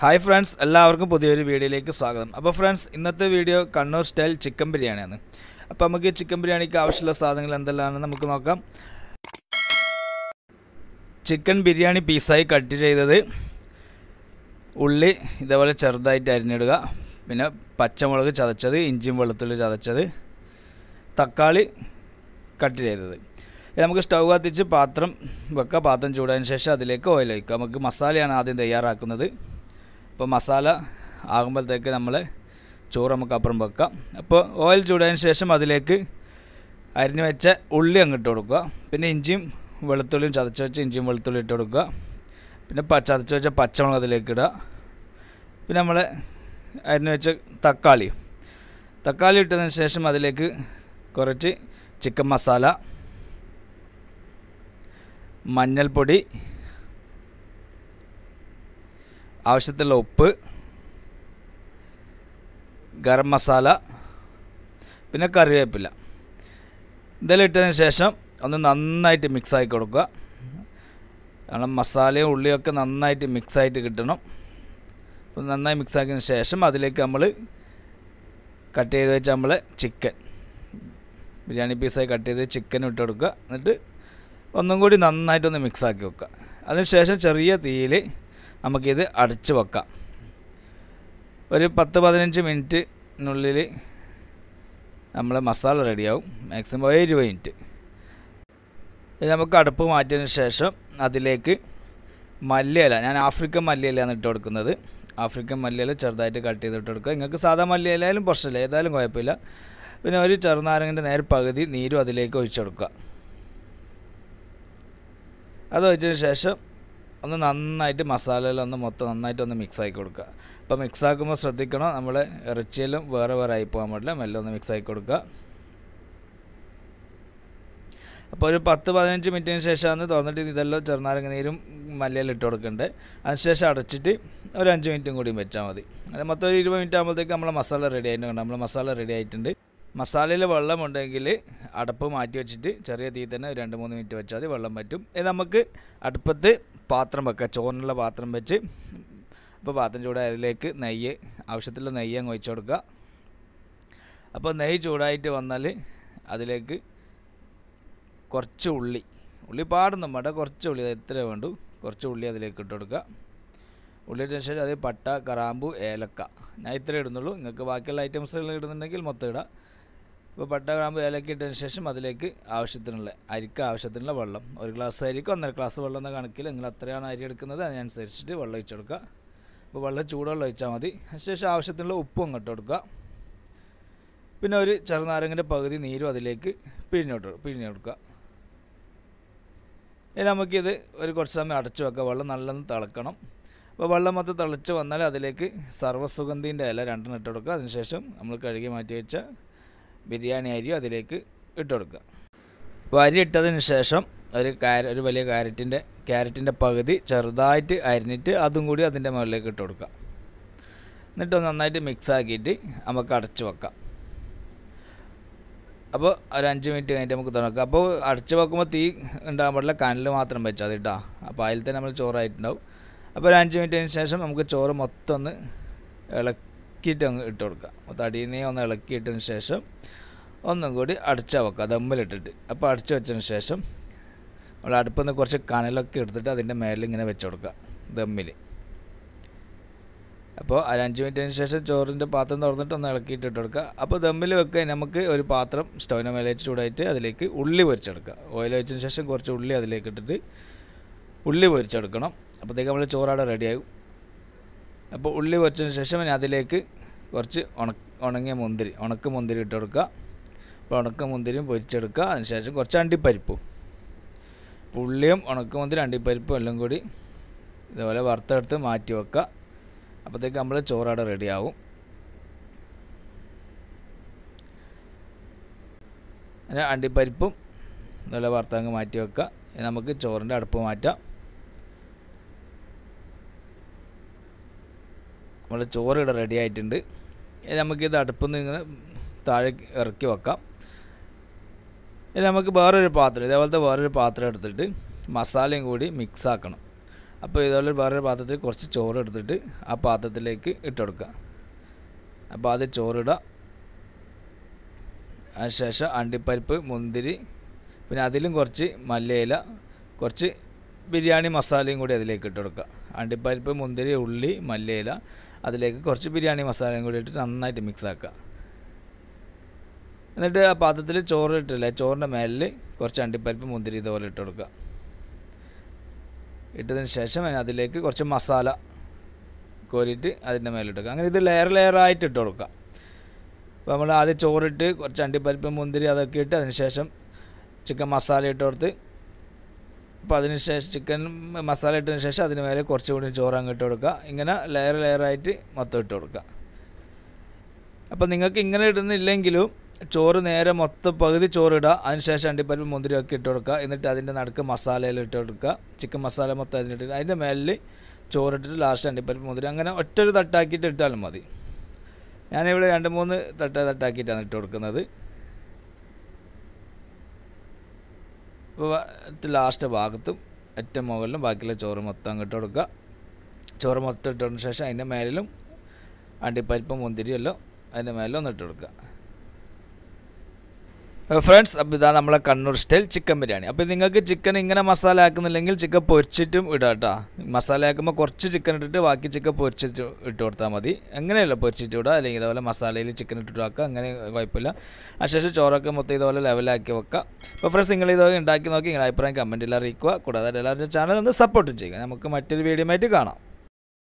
hi friends എല്ലാവർക്കും പുതിയൊരു വീഡിയോയിലേക്ക് സ്വാഗതം അപ്പോൾ ഫ്രണ്ട്സ് ഇന്നത്തെ വീഡിയോ കണ്ണൂർ സ്റ്റൈൽ ചിക്കൻ ബിരിയാണിയാണ് അപ്പോൾ നമുക്ക് ഈ ചിക്കൻ ബിരിയാണിക്ക് ആവശ്യമുള്ള സാധനങ്ങൾ എന്തെല്ലാമാണെന്ന് നമുക്ക് നോക്കാം ചിക്കൻ ബിരിയാണി പീസായി കട്ട് ചെയ്തത് ഉള്ളി ഇതേപോലെ ചെറുതായിട്ട് അരിഞ്ഞിടുക പിന്നെ പച്ചമുളക് ചതച്ചത് ഇഞ്ചിയും വെളുത്തുള്ളി ചതച്ചത് തക്കാളി കട്ട് ചെയ്തത് ഇത് നമുക്ക് സ്റ്റൗ കത്തിച്ച് പാത്രം വെക്കുക പാത്രം ചൂടായതിന് ശേഷം അതിലേക്ക് ഓയിൽ ഒഴിക്കുക നമുക്ക് മസാലയാണ് ആദ്യം തയ്യാറാക്കുന്നത് അപ്പോൾ മസാല ആകുമ്പോഴത്തേക്ക് നമ്മൾ ചോറ് നമുക്ക് അപ്പുറം വെക്കാം അപ്പോൾ ഓയിൽ ചൂടായതിന് ശേഷം അതിലേക്ക് അരിഞ്ഞു വെച്ച ഉള്ളി അങ്ങോട്ട് കൊടുക്കുക പിന്നെ ഇഞ്ചിയും വെളുത്തുള്ളിയും ചതച്ച് വെച്ച് ഇഞ്ചിയും വെളുത്തുള്ളി ഇട്ട് കൊടുക്കുക പിന്നെ പ ചതച്ച് വെച്ച പച്ചമുളക് അതിലേക്ക് ഇടുക പിന്നെ നമ്മൾ അരിഞ്ഞു വെച്ച തക്കാളി തക്കാളി ഇട്ടതിന് ശേഷം അതിലേക്ക് കുറച്ച് ചിക്കൻ മസാല മഞ്ഞൾപ്പൊടി ആവശ്യത്തിനുള്ള ഉപ്പ് ഗരം മസാല പിന്നെ കറിവേപ്പില ഇതെല്ലാം ഇട്ടതിന് ശേഷം ഒന്ന് നന്നായിട്ട് മിക്സ് ആക്കി കൊടുക്കുക കാരണം മസാലയും ഉള്ളിയൊക്കെ നന്നായിട്ട് മിക്സ് ആയിട്ട് കിട്ടണം അപ്പോൾ നന്നായി മിക്സ് ആക്കിയതിന് ശേഷം അതിലേക്ക് നമ്മൾ കട്ട് ചെയ്ത് വെച്ച നമ്മൾ ചിക്കൻ ബിരിയാണി പീസായി കട്ട് ചെയ്ത് ചിക്കൻ ഇട്ട് കൊടുക്കുക എന്നിട്ട് ഒന്നും കൂടി നന്നായിട്ടൊന്ന് മിക്സ് ആക്കി വെക്കുക അതിനുശേഷം ചെറിയ തീയിൽ നമുക്കിത് അടച്ച് വെക്കാം ഒരു പത്ത് പതിനഞ്ച് മിനിറ്റിനുള്ളിൽ നമ്മൾ മസാല റെഡിയാവും മാക്സിമം ഒരു ഇരുപത് മിനിറ്റ് ഇത് നമുക്ക് അടുപ്പ് മാറ്റിയതിന് ശേഷം അതിലേക്ക് മല്ലിയില ഞാൻ ആഫ്രിക്കൻ മല്ലിയിലയാണ് ഇട്ട് കൊടുക്കുന്നത് ആഫ്രിക്കൻ മല്ലിയില ചെറുതായിട്ട് കട്ട് ചെയ്ത് ഇട്ട് കൊടുക്കുക നിങ്ങൾക്ക് സാധാ മല്ലിയിലായാലും പ്രശ്നമില്ല ഏതായാലും കുഴപ്പമില്ല പിന്നെ ഒരു ചെറുനാരങ്ങൻ്റെ നേരെ പകുതി നീരും അതിലേക്ക് ഒഴിച്ചു കൊടുക്കുക അത് ഒഴിച്ചതിന് ശേഷം ഒന്ന് നന്നായിട്ട് മസാലയിലൊന്ന് മൊത്തം നന്നായിട്ട് ഒന്ന് മിക്സ് ആക്കി കൊടുക്കുക അപ്പോൾ മിക്സ് ആക്കുമ്പോൾ ശ്രദ്ധിക്കണം നമ്മൾ ഇറച്ചിയിലും വേറെ വേറെ ആയി പോകാൻ പാടില്ല മെല്ലെ ഒന്ന് മിക്സ് ആക്കി കൊടുക്കുക അപ്പോൾ ഒരു പത്ത് പതിനഞ്ച് മിനിറ്റിന് ശേഷമാണ് തുറന്നിട്ട് ഇതെല്ലാം ചെറുനാരങ്ങ നീരും മല്ലിയിലും ഇട്ട് കൊടുക്കേണ്ടത് അതിനുശേഷം അടച്ചിട്ട് ഒരു അഞ്ച് മിനിറ്റും കൂടി വെച്ചാൽ മതി അത് മൊത്തം ഒരു ഇരുപത് മിനിറ്റ് ആകുമ്പോഴത്തേക്ക് നമ്മളെ മസാല റെഡി ആയിട്ടുണ്ട് നമ്മൾ മസാല റെഡി ആയിട്ടുണ്ട് മസാലയിൽ വെള്ളമുണ്ടെങ്കിൽ അടപ്പ് മാറ്റി വെച്ചിട്ട് ചെറിയ തീ തന്നെ ഒരു രണ്ട് മൂന്ന് മിനിറ്റ് വെച്ചാൽ മതി വെള്ളം പറ്റും ഇത് നമുക്ക് അടുപ്പത്ത് പാത്രം വെക്കാം ചോറിനുള്ള പാത്രം വെച്ച് അപ്പോൾ പാത്രം ചൂടായി അതിലേക്ക് നെയ്യ് ആവശ്യത്തിലുള്ള നെയ്യ് അങ്ങ് ഒഴിച്ചു കൊടുക്കുക അപ്പോൾ നെയ്യ് ചൂടായിട്ട് വന്നാൽ അതിലേക്ക് കുറച്ച് ഉള്ളി ഉള്ളി പാടൊന്നും വേണ്ട കുറച്ച് ഉള്ളി എത്ര വേണ്ടു കുറച്ച് ഉള്ളി അതിലേക്ക് ഇട്ട് കൊടുക്കുക ഉള്ളി ഇട്ടതിന് ശേഷം അത് പട്ട കറാമ്പു ഏലക്ക ഞാൻ ഇത്രേ ഇടുന്നുള്ളൂ നിങ്ങൾക്ക് ബാക്കിയുള്ള ഐറ്റംസുകൾ ഇടുന്നുണ്ടെങ്കിൽ മൊത്തം ഇടാം ഇപ്പോൾ പട്ട ഗ്രാമ്പ് ഏലക്ക ഇട്ടതിന് ശേഷം അതിലേക്ക് ആവശ്യത്തിനുള്ള അരിക്ക് ആവശ്യത്തിനുള്ള വെള്ളം ഒരു ഗ്ലാസ് അരിക്ക് ഒന്നര ഗ്ലാസ് വെള്ളം എന്ന കണക്കിൽ നിങ്ങൾ എത്രയാണ് അരി എടുക്കുന്നത് അതിനനുസരിച്ചിട്ട് വെള്ളം ഒഴിച്ച് കൊടുക്കുക അപ്പോൾ വെള്ളം ചൂടുവെള്ളം ഒഴിച്ചാൽ മതി അതിനുശേഷം ആവശ്യത്തിനുള്ള ഉപ്പും അങ്ങോട്ട് കൊടുക്കുക പിന്നെ ഒരു ചെറുനാരങ്ങൻ്റെ പകുതി നീരും അതിലേക്ക് പിഴിഞ്ഞോട്ട് പിഴിഞ്ഞ് കൊടുക്കുക ഇനി നമുക്കിത് ഒരു കുറച്ച് സമയം അടച്ചു വെക്കുക വെള്ളം നല്ലോണം തിളക്കണം അപ്പോൾ വെള്ളം മൊത്തം തിളച്ച് വന്നാൽ അതിലേക്ക് സർവ്വസുഗന്ധീൻ്റെ ഇല രണ്ടെണ്ണം ഇട്ട് കൊടുക്കുക അതിനുശേഷം നമ്മൾ കഴുകി മാറ്റി വെച്ച ബിരിയാണി അരി അതിലേക്ക് ഇട്ട് കൊടുക്കുക അപ്പോൾ അരി ഇട്ടതിന് ശേഷം ഒരു കാര ഒരു വലിയ ക്യാരറ്റിൻ്റെ ക്യാരറ്റിൻ്റെ പകുതി ചെറുതായിട്ട് അരിഞ്ഞിട്ട് അതും കൂടി അതിൻ്റെ മുകളിലേക്ക് ഇട്ട് കൊടുക്കുക എന്നിട്ട് നന്നായിട്ട് മിക്സ് ആക്കിയിട്ട് നമുക്ക് അടച്ച് വെക്കാം അപ്പോൾ ഒരു അഞ്ച് മിനിറ്റ് കഴിഞ്ഞിട്ട് നമുക്ക് തുറക്കാം അപ്പോൾ അടച്ച് വെക്കുമ്പോൾ തീ ഉണ്ടാകാൻ പാടില്ല കനൽ മാത്രം വെച്ചാൽ മതി കേട്ടോ അപ്പോൾ അതിൽ തന്നെ നമ്മൾ ചോറായിട്ടുണ്ടാവും അപ്പോൾ ഒരു അഞ്ച് മിനിറ്റിന് ശേഷം നമുക്ക് ചോറ് മൊത്തം ഒന്ന് ഇളക്കിയിട്ട് അങ്ങ് ഇട്ട് കൊടുക്കാം മൊത്തം അടിയിൽ നിന്ന് ഒന്ന് ഇളക്കിയിട്ടതിന് ശേഷം ഒന്നും കൂടി അടച്ചാൽ വെക്കുക ദമ്മിലിട്ടിട്ട് അപ്പോൾ അടച്ച് വെച്ചതിന് ശേഷം നമ്മൾ അടുപ്പിൽ നിന്ന് കുറച്ച് കനലൊക്കെ എടുത്തിട്ട് അതിൻ്റെ മേലിൽ ഇങ്ങനെ വെച്ച് കൊടുക്കുക ദമ്മിൽ അപ്പോൾ ഒരു അഞ്ച് മിനിറ്റിന് ശേഷം ചോറിൻ്റെ പാത്രം തുറന്നിട്ട് ഒന്ന് ഇളക്കിയിട്ട് ഇട്ട് കൊടുക്കുക അപ്പോൾ ദമ്മിൽ വെക്കുക നമുക്ക് ഒരു പാത്രം സ്റ്റൗവിൻ്റെ മേലെ വെച്ച് ചൂടായിട്ട് അതിലേക്ക് ഉള്ളി പൊരിച്ചെടുക്കുക ഓയിൽ വെച്ചതിന് ശേഷം കുറച്ച് ഉള്ളി അതിലേക്ക് ഇട്ടിട്ട് ഉള്ളി പൊരിച്ചെടുക്കണം അപ്പോഴത്തേക്ക് നമ്മൾ ചോറാടെ റെഡിയാകും അപ്പോൾ ഉള്ളി പൊരിച്ചതിന് ശേഷം ഇനി അതിലേക്ക് കുറച്ച് ഉണ ഉണങ്ങിയ മുന്തിരി ഉണക്ക മുന്തിരി ഇട്ട് കൊടുക്കുക അപ്പോൾ ഉണക്ക മുന്തിരിയും പൊരിച്ചെടുക്കുക അതിനുശേഷം കുറച്ച് അണ്ടിപ്പരിപ്പും ഉള്ളിയും ഉണക്ക മുന്തിരി അണ്ടിപ്പരിപ്പും എല്ലാം കൂടി ഇതുപോലെ വറുത്തെടുത്ത് മാറ്റി വെക്കുക അപ്പോഴത്തേക്ക് നമ്മൾ ചോറാടെ റെഡിയാവും അങ്ങനെ അണ്ടിപ്പരിപ്പും ഇതുപോലെ വറുത്തങ്ങ് മാറ്റി വെക്കുക ഇനി നമുക്ക് ചോറിൻ്റെ അടുപ്പ് മാറ്റാം നമ്മുടെ ചോറ് ഇവിടെ റെഡി ആയിട്ടുണ്ട് ഇനി നമുക്കിത് അടുപ്പിൽ നിന്ന് ഇങ്ങനെ താഴെ ഇറക്കി വെക്കാം ഇനി നമുക്ക് വേറൊരു പാത്രം ഇതേപോലത്തെ വേറൊരു പാത്രം എടുത്തിട്ട് മസാലയും കൂടി മിക്സ് ആക്കണം അപ്പോൾ ഇതുപോലെ വേറൊരു പാത്രത്തിൽ കുറച്ച് ചോറ് എടുത്തിട്ട് ആ പാത്രത്തിലേക്ക് ഇട്ട് കൊടുക്കുക അപ്പോൾ ആദ്യം ചോറിടുക അതിനുശേഷം അണ്ടിപ്പരിപ്പ് മുന്തിരി പിന്നെ അതിലും കുറച്ച് മല്ലിയില കുറച്ച് ബിരിയാണി മസാലയും കൂടി അതിലേക്ക് ഇട്ട് കൊടുക്കുക അണ്ടിപ്പരിപ്പ് മുന്തിരി ഉള്ളി മല്ലിയില അതിലേക്ക് കുറച്ച് ബിരിയാണി മസാലയും കൂടി ഇട്ടിട്ട് നന്നായിട്ട് മിക്സ് ആക്കുക എന്നിട്ട് ആ പാത്രത്തിൽ ചോറ് ഇട്ടില്ലേ ചോറിൻ്റെ മേലിൽ കുറച്ച് അണ്ടിപ്പരിപ്പ് മുന്തിരി ഇതുപോലെ ഇട്ട് കൊടുക്കുക ഇട്ടതിന് ശേഷം അതിലേക്ക് കുറച്ച് മസാല കോരിയിട്ട് അതിൻ്റെ മേലിട്ട് അങ്ങനെ ഇത് ലെയർ ലെയറായിട്ട് ഇട്ട് കൊടുക്കുക അപ്പോൾ നമ്മൾ ആദ്യം ചോറിട്ട് കുറച്ച് അണ്ടിപ്പരിപ്പ് മുന്തിരി അതൊക്കെ ഇട്ട് അതിന് ശേഷം ചിക്കൻ മസാല ഇട്ട് കൊടുത്ത് അപ്പോൾ അതിന് ശേഷം ചിക്കൻ മസാല ഇട്ടതിന് ശേഷം അതിന് മേലെ കുറച്ചുകൂടി ചോറ് അങ്ങ് ഇട്ട് കൊടുക്കുക ഇങ്ങനെ ലെയർ ലെയറായിട്ട് മൊത്തം ഇട്ട് കൊടുക്കുക അപ്പോൾ നിങ്ങൾക്ക് ഇങ്ങനെ ഇടുന്നില്ലെങ്കിലും ചോറ് നേരെ മൊത്തം പകുതി ചോറ് ഇടുക അതിനുശേഷം അണ്ടിപ്പരിപ്പ് മുന്തിരി ഒക്കെ ഇട്ട് കൊടുക്കുക എന്നിട്ട് അതിൻ്റെ നടുക്ക് മസാലയിൽ ഇട്ട് കൊടുക്കുക ചിക്കൻ മസാല മൊത്തം അതിലിട്ട് അതിൻ്റെ മേലിൽ ചോറിട്ടിട്ട് ലാസ്റ്റ് അണ്ടിപ്പരിപ്പ് മുന്തിരി അങ്ങനെ ഒറ്റൊരു തട്ടാക്കിയിട്ട് ഇട്ടാലും മതി ഞാനിവിടെ രണ്ട് മൂന്ന് തട്ട തട്ടാക്കിയിട്ടാണ് ഇട്ട് കൊടുക്കുന്നത് അപ്പോൾ ലാസ്റ്റ് ഭാഗത്തും ഏറ്റവും മുകളിലും ബാക്കിയുള്ള ചോറ് മൊത്തം അങ്ങോട്ട് കൊടുക്കുക ചോറ് മൊത്തം ഇട്ടതിന് ശേഷം അതിൻ്റെ മേലിലും അണ്ടിപ്പരിപ്പ് മുന്തിരി എല്ലാം അതിൻ്റെ മേലിലും ഒന്ന് ഇട്ട് കൊടുക്കുക ഫ്രണ്ട്സ് അപ്പോൾ ഇതാ നമ്മളെ കണ്ണൂർ സ്റ്റൈൽ ചിക്കൻ ബിരിയാണി അപ്പോൾ നിങ്ങൾക്ക് ചിക്കൻ ഇങ്ങനെ മസാല ആക്കുന്നില്ലെങ്കിൽ ചിക്കൻ പൊരിച്ചിട്ടും ഇടാം കേട്ടോ മസാല ആക്കുമ്പോൾ കുറച്ച് ചിക്കൻ ഇട്ടിട്ട് ബാക്കി ചിക്കൻ പൊരിച്ചിട്ട് ഇട്ട് കൊടുത്താൽ മതി എങ്ങനെയല്ല പൊരിച്ചിട്ട് ഇടുക അല്ലെങ്കിൽ ഇതുപോലെ മസാലയിൽ ചിക്കൻ ഇട്ടിട്ട് വെക്കുക അങ്ങനെ കുഴപ്പമില്ല അതിനുശേഷം ചോറൊക്കെ മൊത്തം ഇതുപോലെ ലെവലാക്കി വെക്കുക അപ്പോൾ ഫ്രണ്ട്സ് നിങ്ങൾ ഇതൊക്കെ ഉണ്ടാക്കി നോക്കി നിങ്ങളുടെ അഭിപ്രായം കമൻറ്റിൽ അറിയിക്കുക കൂടാതെ എല്ലാവരുടെ ചാനൽ ഒന്ന് സപ്പോർട്ടും ചെയ്യുക നമുക്ക് മറ്റൊരു വീഡിയോ ആയിട്ട് കാണാം